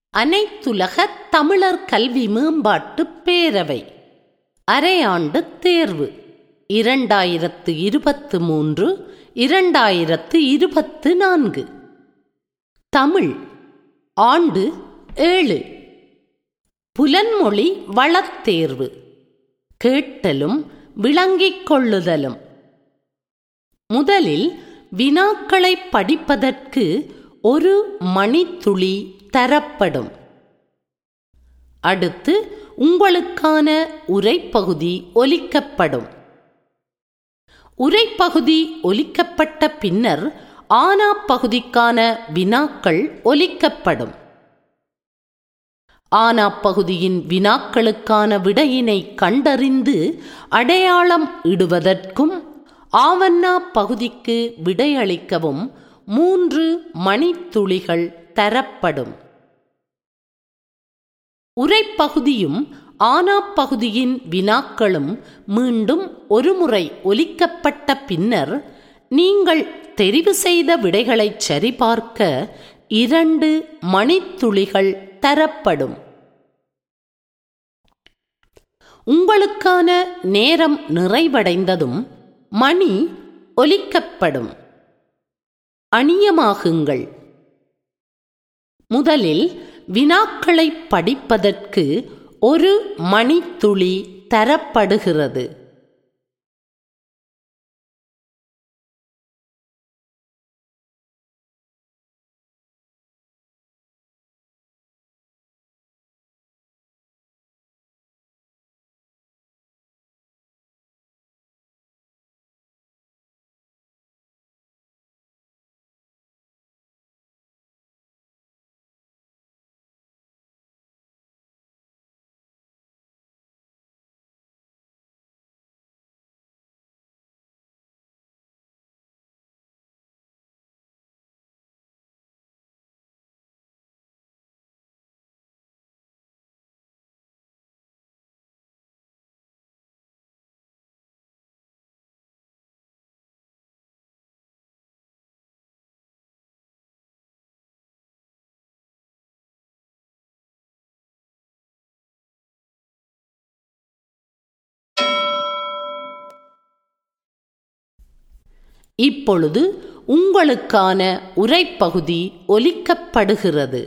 அனைத்துலக தமிழர் கல்வி மேம்பாட்டுப் பேரவை அரையாண்டு தேர்வு இரண்டாயிரத்து இருபத்து மூன்று இரண்டாயிரத்து இருபத்து நான்கு தமிழ் ஆண்டு ஏழு புலன்மொழி வளத்தேர்வு கேட்டலும் விளங்கிக் கொள்ளுதலும் முதலில் வினாக்களை படிப்பதற்கு ஒரு மணித்துளி தரப்படும் அடுத்து உங்களுக்கான உரைப்பகுதி ஒலிக்கப்படும் உரைப்பகுதி ஒலிக்கப்பட்ட பின்னர் ஆனா பகுதிக்கான வினாக்கள் ஒலிக்கப்படும் ஆனா பகுதியின் வினாக்களுக்கான விடையினை கண்டறிந்து அடையாளம் இடுவதற்கும் ஆவண்ணா பகுதிக்கு விடையளிக்கவும் மூன்று மணித்துளிகள் தரப்படும் உரைப்பகுதியும் ஆனா பகுதியின் வினாக்களும் மீண்டும் ஒருமுறை ஒலிக்கப்பட்ட பின்னர் நீங்கள் தெரிவு செய்த விடைகளை சரிபார்க்க இரண்டு மணித்துளிகள் தரப்படும் உங்களுக்கான நேரம் நிறைவடைந்ததும் மணி ஒலிக்கப்படும் அணியமாகுங்கள் முதலில் வினாக்களை படிப்பதற்கு ஒரு மணித்துளி தரப்படுகிறது இப்பொழுது உங்களுக்கான உரைப்பகுதி ஒலிக்கப்படுகிறது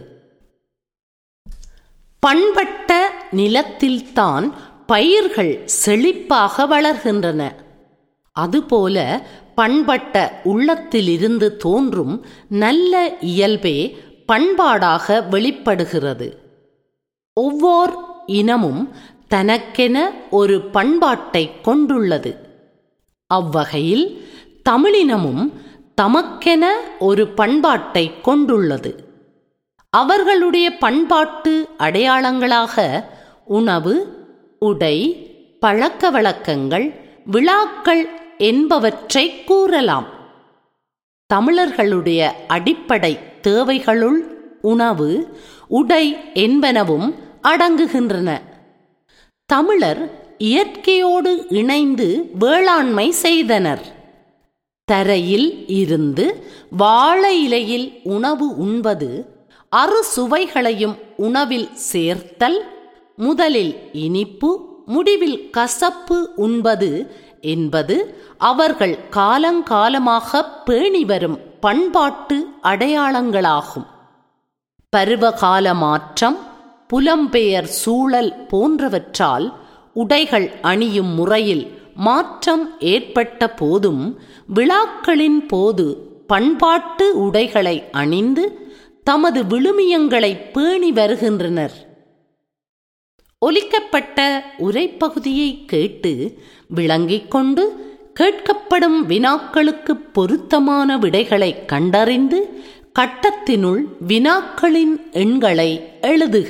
பண்பட்ட நிலத்தில்தான் பயிர்கள் செழிப்பாக வளர்கின்றன அதுபோல பண்பட்ட உள்ளத்திலிருந்து தோன்றும் நல்ல இயல்பே பண்பாடாக வெளிப்படுகிறது ஒவ்வொரு இனமும் தனக்கென ஒரு பண்பாட்டை கொண்டுள்ளது அவ்வகையில் தமிழினமும் தமக்கென ஒரு பண்பாட்டை கொண்டுள்ளது அவர்களுடைய பண்பாட்டு அடையாளங்களாக உணவு உடை பழக்க வழக்கங்கள் விழாக்கள் என்பவற்றை கூறலாம் தமிழர்களுடைய அடிப்படை தேவைகளுள் உணவு உடை என்பனவும் அடங்குகின்றன தமிழர் இயற்கையோடு இணைந்து வேளாண்மை செய்தனர் தரையில் இருந்து வாழை இலையில் உணவு உண்பது அறு சுவைகளையும் உணவில் சேர்த்தல் முதலில் இனிப்பு முடிவில் கசப்பு உண்பது என்பது அவர்கள் காலங்காலமாக பேணி வரும் பண்பாட்டு அடையாளங்களாகும் பருவகால மாற்றம் புலம்பெயர் சூழல் போன்றவற்றால் உடைகள் அணியும் முறையில் மாற்றம் ஏற்பட்ட போதும் விழாக்களின் போது பண்பாட்டு உடைகளை அணிந்து தமது விழுமியங்களை பேணி வருகின்றனர் ஒலிக்கப்பட்ட உரைப்பகுதியை கேட்டு விளங்கிக் கொண்டு கேட்கப்படும் வினாக்களுக்கு பொருத்தமான விடைகளை கண்டறிந்து கட்டத்தினுள் வினாக்களின் எண்களை எழுதுக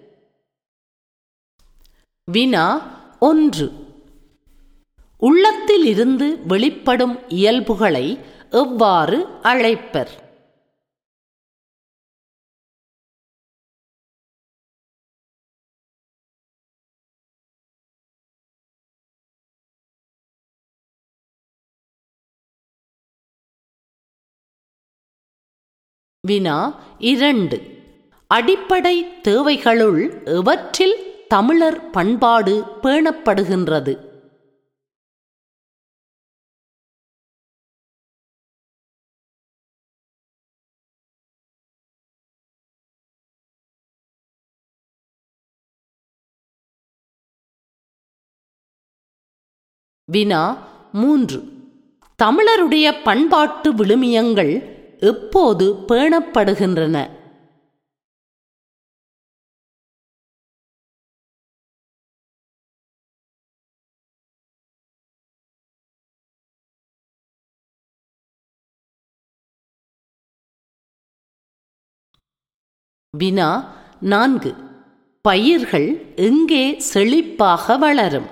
வினா ஒன்று உள்ளத்தில் இருந்து வெளிப்படும் இயல்புகளை எவ்வாறு அழைப்பர் வினா இரண்டு அடிப்படை தேவைகளுள் எவற்றில் தமிழர் பண்பாடு பேணப்படுகின்றது வினா மூன்று தமிழருடைய பண்பாட்டு விழுமியங்கள் எப்போது பேணப்படுகின்றன வினா நான்கு பயிர்கள் எங்கே செழிப்பாக வளரும்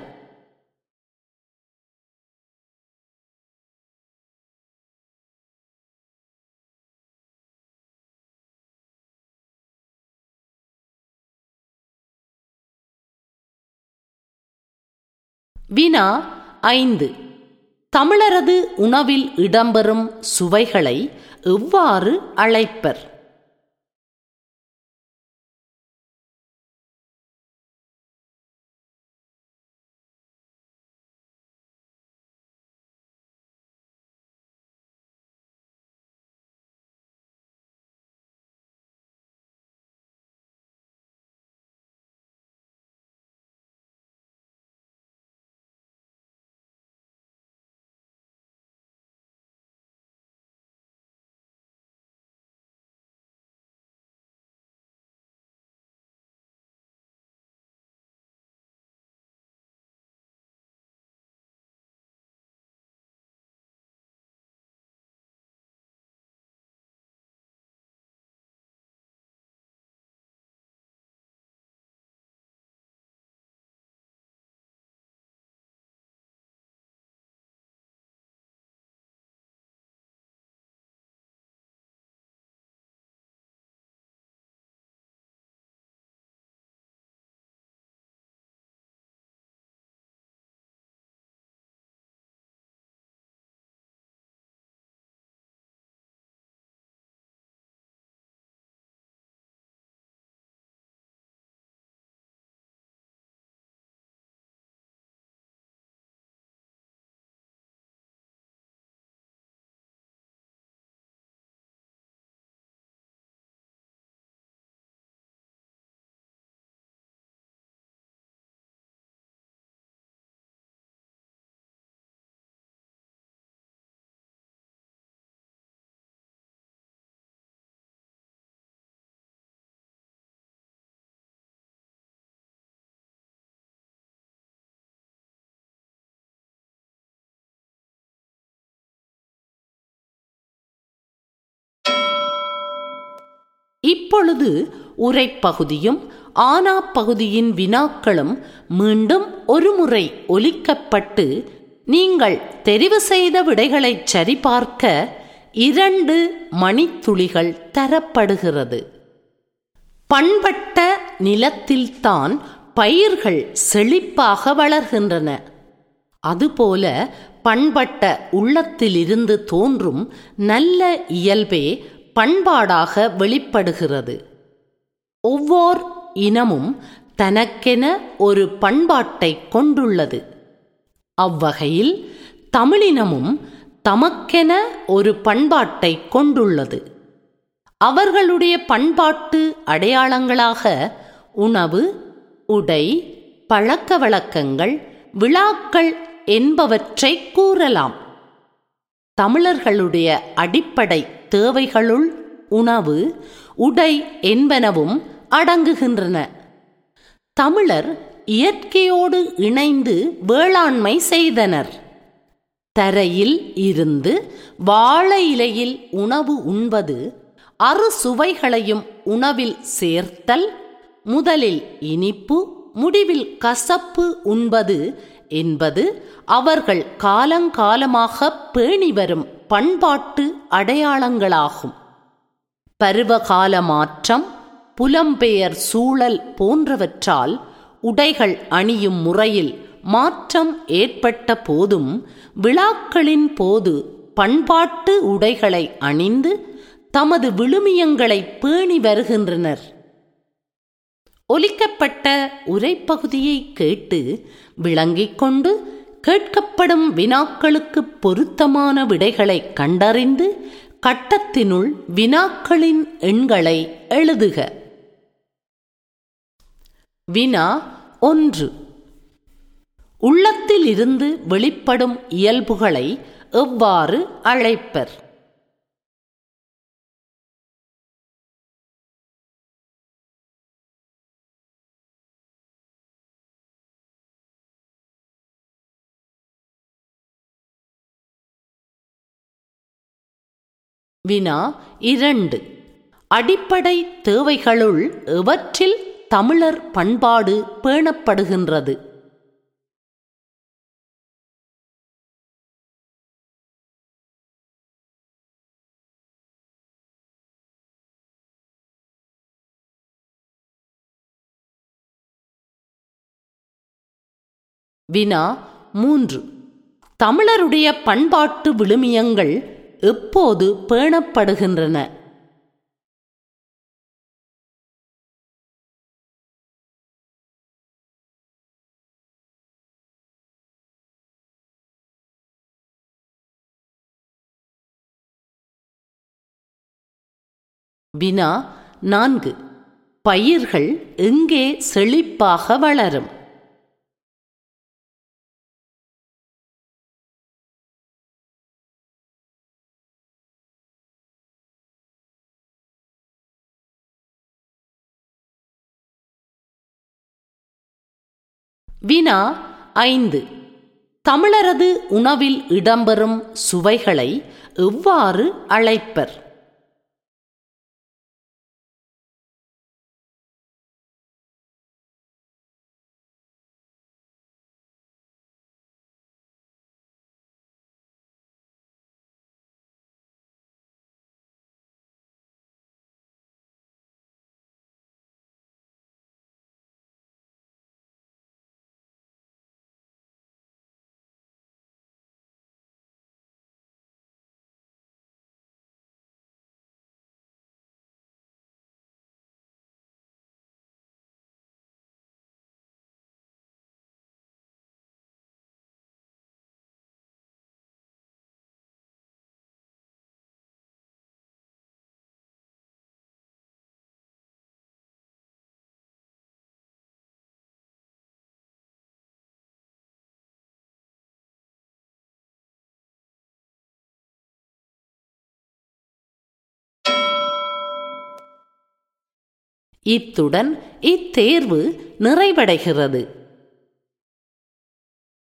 வினா ஐந்து தமிழரது உணவில் இடம்பெறும் சுவைகளை எவ்வாறு அழைப்பர் இப்பொழுது உரைப்பகுதியும் ஆனா பகுதியின் வினாக்களும் மீண்டும் ஒருமுறை ஒலிக்கப்பட்டு நீங்கள் தெரிவு செய்த விடைகளை சரிபார்க்க இரண்டு மணித்துளிகள் தரப்படுகிறது பண்பட்ட நிலத்தில்தான் பயிர்கள் செழிப்பாக வளர்கின்றன அதுபோல பண்பட்ட உள்ளத்திலிருந்து தோன்றும் நல்ல இயல்பே பண்பாடாக வெளிப்படுகிறது ஒவ்வொரு இனமும் தனக்கென ஒரு பண்பாட்டை கொண்டுள்ளது அவ்வகையில் தமிழினமும் தமக்கென ஒரு பண்பாட்டை கொண்டுள்ளது அவர்களுடைய பண்பாட்டு அடையாளங்களாக உணவு உடை பழக்க வழக்கங்கள் விழாக்கள் என்பவற்றை கூறலாம் தமிழர்களுடைய அடிப்படை தேவைகளுள் உணவு உடை என்பனவும் அடங்குகின்றன தமிழர் இயற்கையோடு இணைந்து வேளாண்மை செய்தனர் தரையில் இருந்து வாழை இலையில் உணவு உண்பது அறு சுவைகளையும் உணவில் சேர்த்தல் முதலில் இனிப்பு முடிவில் கசப்பு உண்பது என்பது அவர்கள் காலங்காலமாக பேணி வரும் பண்பாட்டு அடையாளங்களாகும் பருவகால மாற்றம் புலம்பெயர் சூழல் போன்றவற்றால் உடைகள் அணியும் முறையில் மாற்றம் ஏற்பட்ட போதும் விழாக்களின் போது பண்பாட்டு உடைகளை அணிந்து தமது விழுமியங்களை பேணி வருகின்றனர் ஒலிக்கப்பட்ட உரைப்பகுதியை கேட்டு விளங்கிக் கொண்டு கேட்கப்படும் வினாக்களுக்கு பொருத்தமான விடைகளை கண்டறிந்து கட்டத்தினுள் வினாக்களின் எண்களை எழுதுக வினா ஒன்று உள்ளத்தில் இருந்து வெளிப்படும் இயல்புகளை எவ்வாறு அழைப்பர் வினா இரண்டு அடிப்படை தேவைகளுள் எவற்றில் தமிழர் பண்பாடு பேணப்படுகின்றது வினா மூன்று தமிழருடைய பண்பாட்டு விழுமியங்கள் எப்போது பேணப்படுகின்றன வினா நான்கு பயிர்கள் எங்கே செழிப்பாக வளரும் வினா ஐந்து தமிழரது உணவில் இடம்பெறும் சுவைகளை எவ்வாறு அழைப்பர் இத்துடன் இத்தேர்வு நிறைவடைகிறது